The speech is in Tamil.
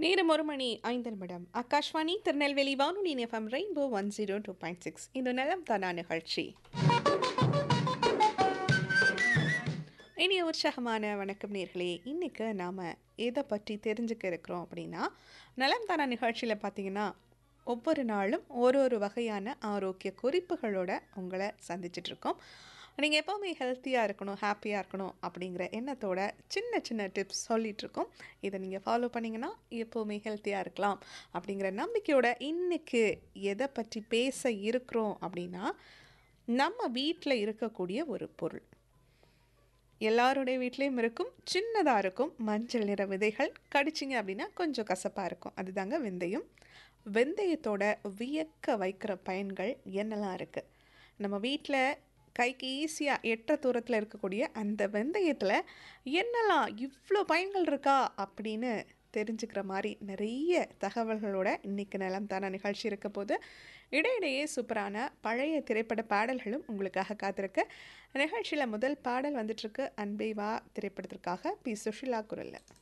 நேரம் ஒரு மணி ஐந்து நிமிடம் ஆகாஷ்வாணி திருநெல்வேலி வானொலி FM Rainbow one zero two point six இந்த நலம் தானா நிகழ்ச்சி இனிய உற்சாகமான வணக்கம் நேர்களே இன்னைக்கு நாம் எதை பற்றி தெரிஞ்சுக்க இருக்கிறோம் அப்படின்னா நலம் தானா நிகழ்ச்சியில் பார்த்தீங்கன்னா ஒவ்வொரு நாளும் ஒரு ஒரு வகையான ஆரோக்கிய குறிப்புகளோட உங்களை சந்திச்சிட்டு இருக்கோம் நீங்கள் எப்போவுமே ஹெல்த்தியாக இருக்கணும் ஹாப்பியாக இருக்கணும் அப்படிங்கிற எண்ணத்தோட சின்ன சின்ன டிப்ஸ் சொல்லிட்டு இருக்கோம் இதை நீங்கள் ஃபாலோ பண்ணிங்கன்னா எப்போவுமே ஹெல்த்தியாக இருக்கலாம் அப்படிங்கிற நம்பிக்கையோட இன்னைக்கு எதை பற்றி பேச இருக்கிறோம் அப்படின்னா நம்ம வீட்டில் இருக்கக்கூடிய ஒரு பொருள் எல்லாருடைய வீட்லேயும் இருக்கும் சின்னதாக இருக்கும் மஞ்சள் நிற விதைகள் கடிச்சிங்க அப்படின்னா கொஞ்சம் கசப்பாக இருக்கும் அதுதாங்க வெந்தயம் வெந்தயத்தோட வியக்க வைக்கிற பயன்கள் என்னெல்லாம் இருக்குது நம்ம வீட்டில் கைக்கு ஈஸியாக எட்ட தூரத்தில் இருக்கக்கூடிய அந்த வெந்தயத்தில் என்னெல்லாம் இவ்வளோ பயன்கள் இருக்கா அப்படின்னு தெரிஞ்சுக்கிற மாதிரி நிறைய தகவல்களோட இன்றைக்கி நிலம் தான நிகழ்ச்சி இருக்க போது இடையிடையே சூப்பரான பழைய திரைப்பட பாடல்களும் உங்களுக்காக காத்திருக்கு நிகழ்ச்சியில் முதல் பாடல் வந்துட்டுருக்கு அன்பை வா திரைப்படத்திற்காக பி சுஷிலா குரலில்